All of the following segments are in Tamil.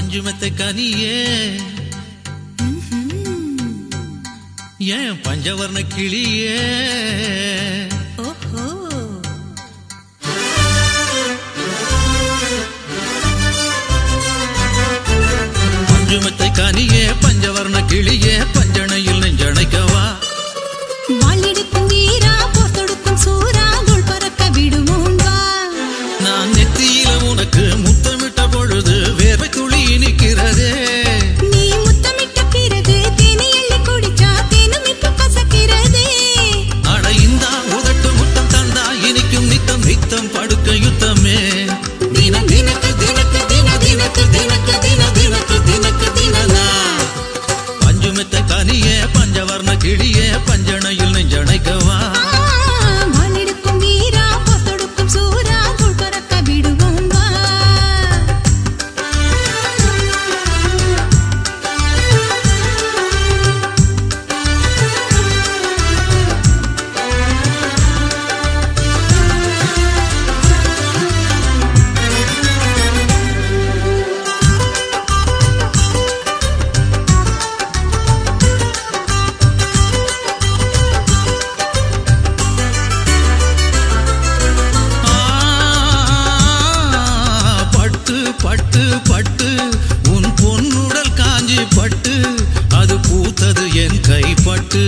பஞ்சுமெத்தை கனியே ஏன் பஞ்சவர்ண கிளியே ஓஹோ பஞ்சுமெத்தை கனியே பஞ்சவர்ண கிளியே பஞ்சணையில் நெஞ்சணைக்கவா வாளெடுக்கும் வீரா போர் தொடுக்கும் சூரா நூல் பறக்க விடுவோம் வா நான் நெத்தியில உனக்கு முத்தமிட்ட பொழுது வேர்வை துளி இனிக்கிறதே நீ முத்தமிட்ட பிறகு தேனி அள்ளி குடிச்சா தேனும் இப்ப கசக்கிறதே அட இந்தா உதட்டு முத்தம் தந்தா இனிக்கும் நித்தம் நித்தம் படுக்க யுத்தமே தின தினக்கு தினக்கு தின தினக்கு தினக்கு தின தினக்கு தினக்கு தினனா பஞ்சுமெத்த கனியே பஞ்சவர்ண கிளியே பஞ்சணையில் நெஞ்சணைக்கவா வாளெடுக்கும் வீரா போர் தொடுக்கும் சூரா நூல் பறக்க விடுவோம் வா ஆ, பட்டு பட்டு பட்டு உன் பொன்னுடல் காஞ்சி பட்டு அது பூத்தது என் கைப்பட்டு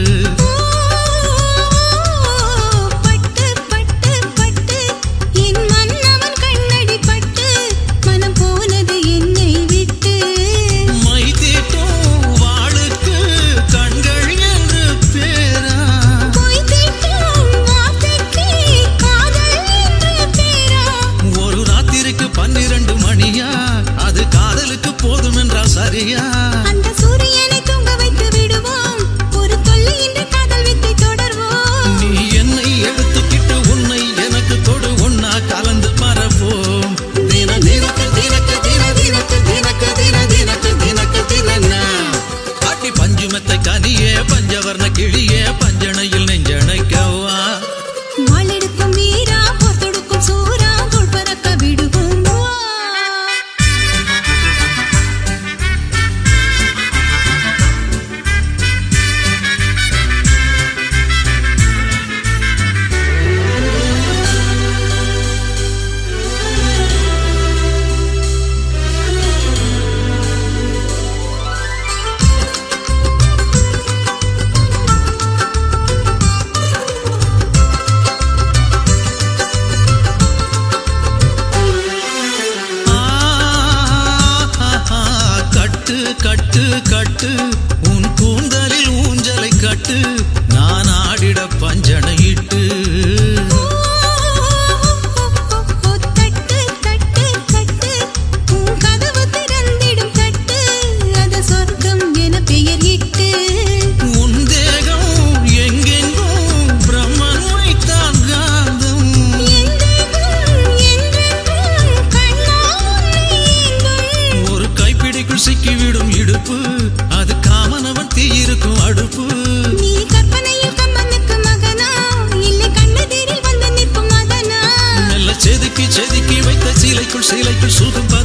பட்டு பட்டு பட்டு என் மன்னவன் கண்ணடி பட்டு மனம் போனது என்னை விட்டு மை தீட்டும் வாளுக்கு கண்கள் என்று பேரா பொய் தீட்டும் வார்த்தைக்கு காதல் என்று பேரா ஒரு ராத்திரிக்கு பன்னிரண்டு மணியா அது காதலுக்கு போதும் என்றால் சரியா அந்த சூரியனை தூங்க வைத்து விடுவோம் ஒரு தொல்லையின்றி காதல் வித்தை தொடர்வோம் நீ என்னை எடுத்துக்கிட்டு உன்னை எனக்கு தொடு ஒன்னா கலந்து மறப்போம் தின தினக்கு தினக்கு தின தினக்கு தினக்கு தின தினக்கு தினக்கு தினன்னா காட்டி பஞ்சுமெத்தை கனியே பஞ்சவர்ண கிளியே பஞ்சணையில் நெஞ்சணைக்கவா வாளெடுக்கும் வீரா போர் தொடுக்கும் சூரா தூள் பறக்க விடுவோம் வா. ஆ, கட்டு கட்டு கட்டு உன் கூந்தலில் ஊஞ்சலை கட்டு நான் ஆடிட பஞ்சனையிட்டு தட்டு தட்டு தட்டு உன் கதவு திறந்திடும் தட்டு அது சொர்க்கம் என பெயர் இட்டு உன் தேகம் எங்கெங்கும் பிரம்மன் வைத்தான் காந்தம் என்றென்றும் என்றென்றும் கண்ணா உன்னை ஏங்கும் ஒரு கைப்பிடிக்குள் சிக்கிவிடும் இடுப்பு அது காமனவன் தீயிருக்கும் அடுப்பு நீ கற்பனையில் கம்மனுக்கு மகனா இல்லை கண்ணெதிரில் வந்து நிற்கும் மதனா மெல்ல செதுக்கி செதுக்கி வைத்த சீலைக்குள் சீலைக்குள் சுகம்